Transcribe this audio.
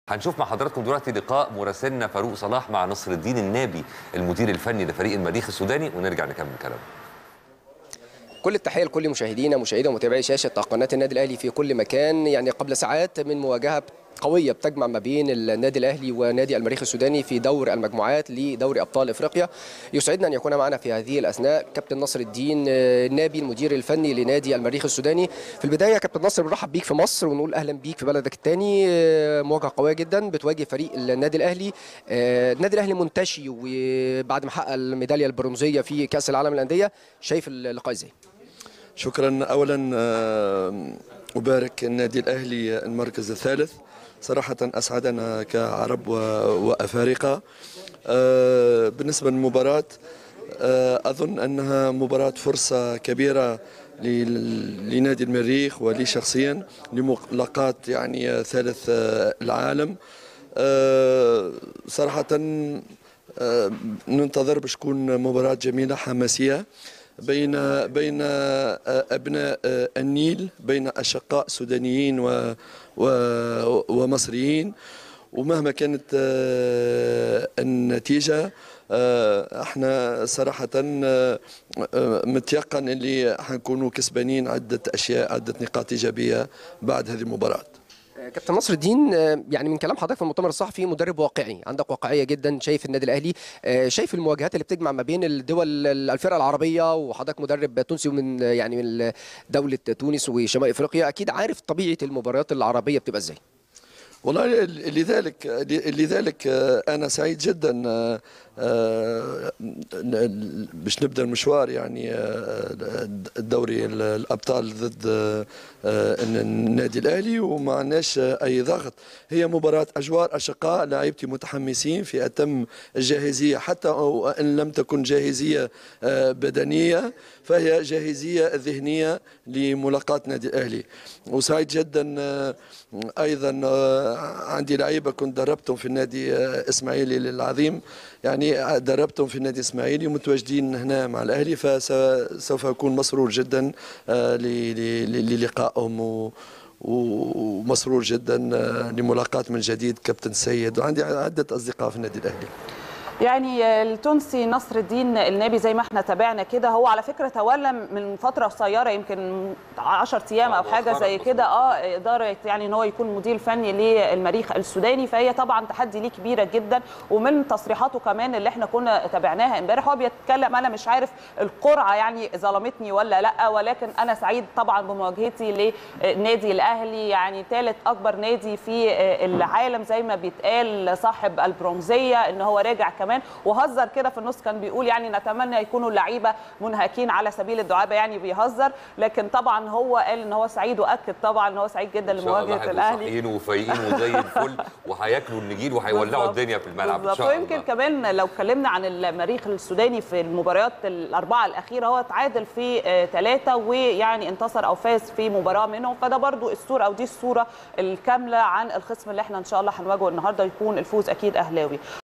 هنشوف مع حضراتكم دلوقتي لقاء مراسلنا فاروق صلاح مع نصر الدين النابي المدير الفني لفريق المريخ السوداني ونرجع نكمل كلامنا كل التحيه لكل مشاهدينا مشاهدي ومتابعي شاشه قناه النادي الاهلي في كل مكان يعني قبل ساعات من مواجهه قوية بتجمع ما بين النادي الأهلي ونادي المريخ السوداني في دور المجموعات لدوري أبطال إفريقيا يسعدنا أن يكون معنا في هذه الأثناء كابتن نصر الدين النابي المدير الفني لنادي المريخ السوداني في البداية كابتن نصر بنرحب بيك في مصر ونقول أهلا بيك في بلدك الثاني مواجهة قوية جدا بتواجه فريق النادي الأهلي النادي الأهلي منتشي وبعد ما حقق الميدالية البرونزية في كأس العالم للأندية شايف اللقاء ازاي؟ شكرا اولا ابارك النادي الاهلي المركز الثالث صراحة أسعدنا كعرب وأفارقة بالنسبة للمباراة أظن أنها مباراة فرصة كبيرة لنادي المريخ ولي شخصيا لملاقاة يعني ثالث العالم صراحة ننتظر باش تكون مباراة جميلة حماسية بين بين ابناء النيل بين اشقاء سودانيين و ومصريين ومهما كانت النتيجه احنا صراحه متيقن اللي حنكونوا كسبانين عده اشياء عده نقاط ايجابيه بعد هذه المباراه كابتن نصر الدين يعني من كلام حضرتك في المؤتمر الصحفي مدرب واقعي عندك واقعيه جدا شايف النادي الاهلي شايف المواجهات اللي بتجمع ما بين الدول الفرق العربيه وحضرتك مدرب تونسي ومن يعني من دوله تونس وشمال افريقيا اكيد عارف طبيعه المباريات العربيه بتبقى ازاي والله لذلك لذلك انا سعيد جدا باش نبدا المشوار يعني الدوري الابطال ضد النادي الاهلي وما عندناش اي ضغط هي مباراه اجوار اشقاء لاعبتي متحمسين في اتم الجاهزيه حتى ان لم تكن جاهزيه بدنيه فهي جاهزيه ذهنيه لملاقاه نادي الاهلي وسعيد جدا ايضا عندي لعيبه كنت دربتهم في النادي اسماعيلي العظيم يعني دربتهم في النادي الاسماعيلي ومتواجدين هنا مع الاهلي فسوف اكون مسرور جدا للقائهم ومسرور جدا لملاقاة من جديد كابتن سيد وعندي عدة أصدقاء في النادي الأهلي يعني التونسي نصر الدين النابي زي ما احنا تابعنا كده هو على فكره تولى من فتره قصيره يمكن 10 ايام او حاجه زي كده اه اداره يعني ان هو يكون مدير فني للمريخ السوداني فهي طبعا تحدي ليه كبيره جدا ومن تصريحاته كمان اللي احنا كنا تابعناها امبارح هو بيتكلم انا مش عارف القرعه يعني ظلمتني ولا لا ولكن انا سعيد طبعا بمواجهتي لنادي الاهلي يعني ثالث اكبر نادي في العالم زي ما بيتقال صاحب البرونزيه ان هو راجع كمان كمان وهزر كده في النص كان بيقول يعني نتمنى يكونوا اللعيبه منهكين على سبيل الدعابه يعني بيهزر لكن طبعا هو قال ان هو سعيد واكد طبعا ان هو سعيد جدا لمواجهه الاهلي صاحيين وفايقين وزي الفل وهياكلوا النجيل وهيولعوا الدنيا في الملعب ان شاء الله ويمكن كمان لو اتكلمنا عن المريخ السوداني في المباريات الاربعه الاخيره هو تعادل في ثلاثه ويعني انتصر او فاز في مباراه منهم فده برضو الصوره او دي الصوره الكامله عن الخصم اللي احنا ان شاء الله هنواجهه النهارده يكون الفوز اكيد اهلاوي